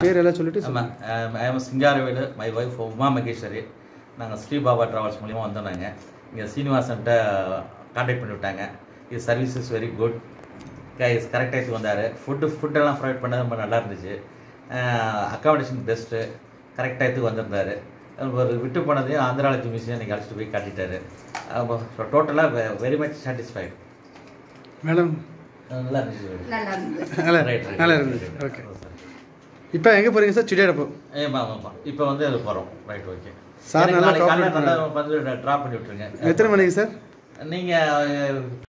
பேர் எல்லாம் சொல்லிட்டு ஆமாம் I'm Singaravelu my wife Uma Maheswari நாங்கள் ஸ்ரீபாபா ட்ராவல்ஸ் மூலிமா வந்தோம் நாங்கள் இங்கே சீனிவாசன்ட்ட கான்டாக்ட் பண்ணி விட்டாங்க இது service is very good guys correct டைத்துக்கு வந்தார் ஃபுட்டு ஃபுட்டெல்லாம் ப்ரொவைட் பண்ணது ரொம்ப நல்லா இருந்துச்சு அக்காமடேஷன் பெஸ்ட்டு கரெக்ட் டைத்துக்கு வந்திருந்தார் ஒரு விட்டு போனதையும் ஆந்திராலஜி மியூசியம் இன்னைக்கு அழைச்சிட்டு போய் காட்டிட்டாரு டோட்டலாக வெரி மச் சாட்டிஸ்ஃபைட் மேடம் நல்லா இருந்துச்சு நல்லா இருந்தது நல்லா ரைட் ரைட் நல்லா இருந்தது ஓகே இப்போ எங்கே போகிறீங்க சார் சுடியாடப்போ ஏமா ஆமாம் இப்போ வந்து அது போகிறோம் ரைட் ஓகே Sir, நல்லா நாளைக்கு cooperate காலைல நல்லா வந்து ட்ராப் பண்ணி விட்டுருங்க எத்தனை மணிக்கு சார் நீங்கள்